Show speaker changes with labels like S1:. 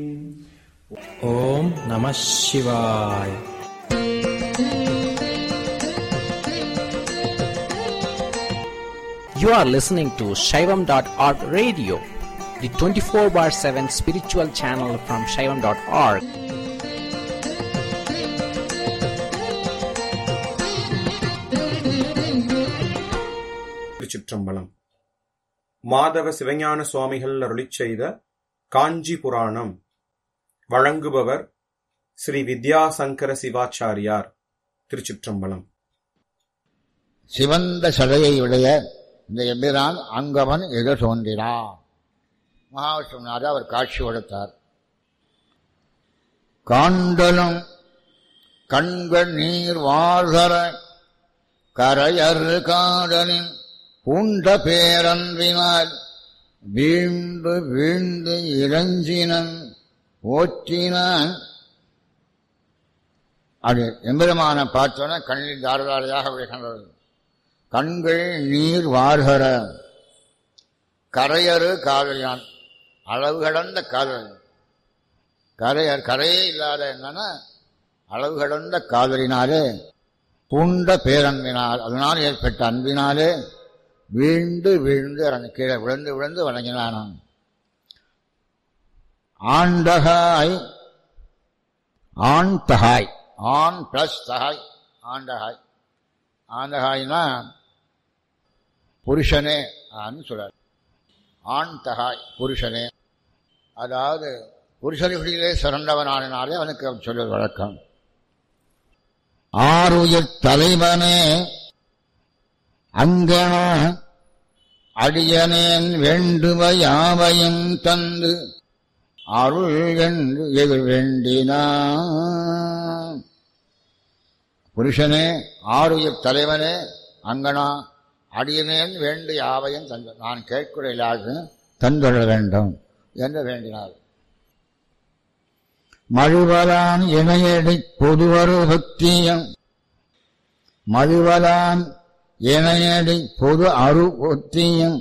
S1: ஓம் நம சிவாய் You are listening to Shaivam.org radio, the 24 bar 7 spiritual channel from Shaivam.org.
S2: திருச்சிற்றம்பலம் மாதவ சிவஞான சுவாமிகள் அருளிச் செய்த காஞ்சி புராணம் வழங்குபவர் ஸ்ரீ வித்யாசங்கர சிவாச்சாரியார் திருச்சிற்றம்பலம்
S3: சிவந்த சடையை உடைய இந்த எம்பிரான் அங்கவன் எதிர் தோன்றினான் மகாவிஷ்ணுநாத அவர் காட்சி கொடுத்தார் காண்டலும் கண்கள் நீர் வாழ்தர கரையர் காடலின் பூண்ட பேரன்றினால் வீழ்ந்து வீழ்ந்து இறஞ்சினன் ஓற்றினான் அது எம்பெருமான பார்த்தோன்னா கண்ணில் தாரதாரையாக விழுகின்றது கண்கள் நீர் வார்கர கரையறு காதலியான் அளவு கடந்த காதல் கரையர் கரையே இல்லாத என்னன்னா அளவு கடந்த காதலினாலே பூண்ட பேரன்பினால் அதனால் ஏற்பட்ட அன்பினாலே வீழ்ந்து வீழ்ந்து இறங்கி கீழே விழுந்து விழுந்து வணங்கினானாம் ஆண்டகாய் ஆண் தகாய் ஆண் பிளஸ் தகாய் ஆண்டகாய் ஆண்டகாய்னா புருஷனே ஆன்னு சொல்றார் ஆண் தகாய் புருஷனே அதாவது புருஷனிகளிலே சிறந்தவனானாலே அவனுக்கு அவர் சொல்வது வழக்கம் ஆறுயிர் தலைவனே அங்கன அடியனேன் வேண்டுவ யாவையும் தந்து அருள் என்று எதிர் வேண்டினான் புருஷனே ஆறுயிர் தலைவனே அங்கனா அடியனேன் வேண்டு யாவையும் தந்த நான் கேட்கிற எல்லாருக்கும் தந்துள்ள வேண்டும் என்று வேண்டினார் மழுவலான் இணையடி பொதுவரு பக்தியம் மழுவலான் இணையடி பொது அரு ஒத்தியம்